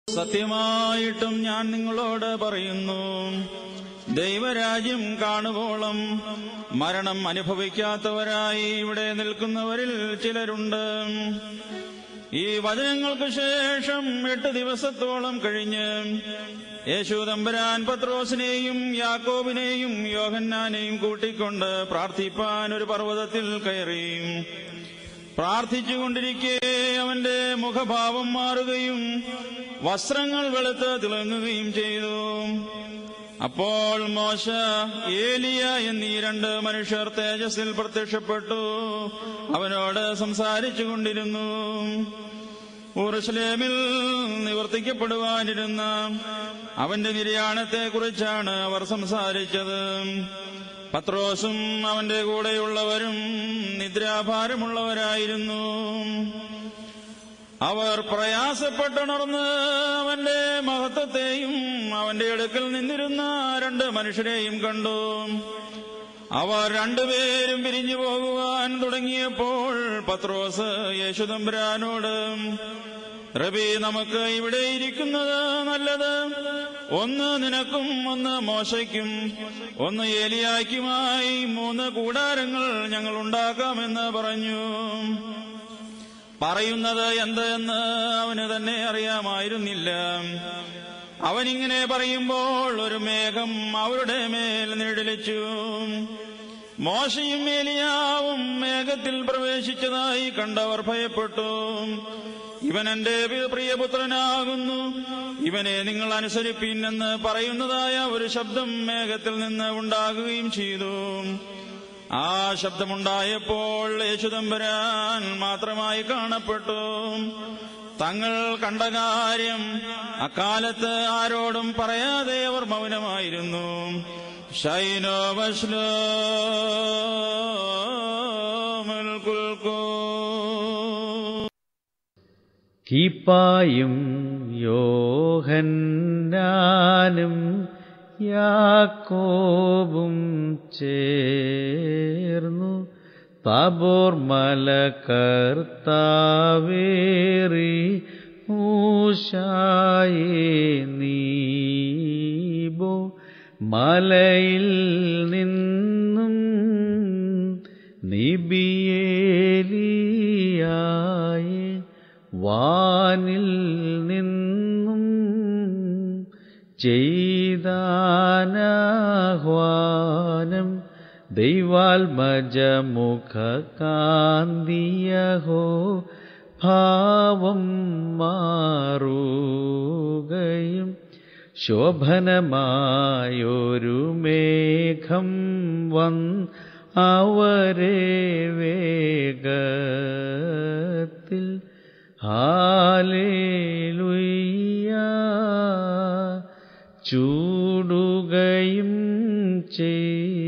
സത്യമായിട്ടും ഞാൻ നിങ്ങളോട് പറയുന്നു ദൈവരാജ്യം കാണുവോളം മരണം അനുഭവിക്കാത്തവരായി ഇവിടെ നിൽക്കുന്നവരിൽ ചിലരുണ്ട് ഈ വചനങ്ങൾക്ക് ശേഷം എട്ട് ദിവസത്തോളം കഴിഞ്ഞ് യേശു തമ്പുരാൻ പത്രോസിനെയും യാക്കോബിനെയും യോഹന്നാനെയും കൂട്ടിക്കൊണ്ട് പ്രാർത്ഥിപ്പാൻ ഒരു പർവ്വതത്തിൽ കയറി പ്രാർത്ഥിച്ചുകൊണ്ടിരിക്കെ അവന്റെ മുഖഭാവം മാറുകയും വസ്ത്രങ്ങൾ വെളുത്ത് തിളങ്ങുകയും ചെയ്തു അപ്പോൾ മോശ ഏലിയ എന്നീ രണ്ട് മനുഷ്യർ തേജസ്സിൽ പ്രത്യക്ഷപ്പെട്ടു അവനോട് സംസാരിച്ചു കൊണ്ടിരുന്നു ഊറുസലേമിൽ നിവർത്തിക്കപ്പെടുവാനിരുന്ന അവന്റെ നിര്യാണത്തെക്കുറിച്ചാണ് അവർ സംസാരിച്ചത് പത്രോസും അവന്റെ കൂടെയുള്ളവരും നിദ്രാഭാരമുള്ളവരായിരുന്നു അവർ പ്രയാസപ്പെട്ടുണർന്ന് അവന്റെ മഹത്വത്തെയും അവന്റെ അടുക്കൽ നിന്നിരുന്ന രണ്ട് മനുഷ്യരെയും കണ്ടു അവർ രണ്ടുപേരും പിരിഞ്ഞു പോകുവാൻ തുടങ്ങിയപ്പോൾ പത്രോസ് യേശുദമ്പുരാനോട് റബി നമുക്ക് ഇവിടെ ഇരിക്കുന്നത് നല്ലത് ഒന്ന് നിനക്കും ഒന്ന് മോശയ്ക്കും ഒന്ന് ഏലിയായ്ക്കുമായി മൂന്ന് കൂടാരങ്ങൾ ഞങ്ങൾ ഉണ്ടാക്കാമെന്ന് പറഞ്ഞു പറയുന്നത് എന്ത് എന്ന് അവന് തന്നെ അറിയാമായിരുന്നില്ല അവനിങ്ങനെ പറയുമ്പോൾ ഒരു മേഘം അവരുടെ മേൽ നിഴലിച്ചു മോശയും ഏലിയാവും മേഘത്തിൽ പ്രവേശിച്ചതായി കണ്ടവർ ഭയപ്പെട്ടു ഇവൻ എന്റെ പ്രിയപുത്രനാകുന്നു ഇവനെ നിങ്ങൾ അനുസരിപ്പിൻ എന്ന് പറയുന്നതായ ഒരു ശബ്ദം മേഘത്തിൽ നിന്ന് ഉണ്ടാകുകയും ചെയ്തു ആ ശബ്ദമുണ്ടായപ്പോൾ യേശുദമ്പരാൻ മാത്രമായി കാണപ്പെട്ടു തങ്ങൾ കണ്ട കാര്യം അക്കാലത്ത് ആരോടും പറയാതെ അവർ മൗനമായിരുന്നു ഷൈനോ വശ്ലോ കീപ്പായും യോഹന്നാനും യാക്കോബും ചേർന്നു താബോർ മല കർത്താവേറി മൂശായേ നീബോ മലയിൽ നിന്നും നിബിയേലിയായെ വാനിൽ നിന്നും ചെയ്താനാഹ്വാനം ദൈവാത്മജമുഖ കാന്തിയഹോ ഭാവം മാറുകയും ശോഭനമായൊരു മേഘം വന്ന് അവരെ വേഗത്തിൽ ഹാലേലുയ്യ ചൂടുകയും ചെയ്തു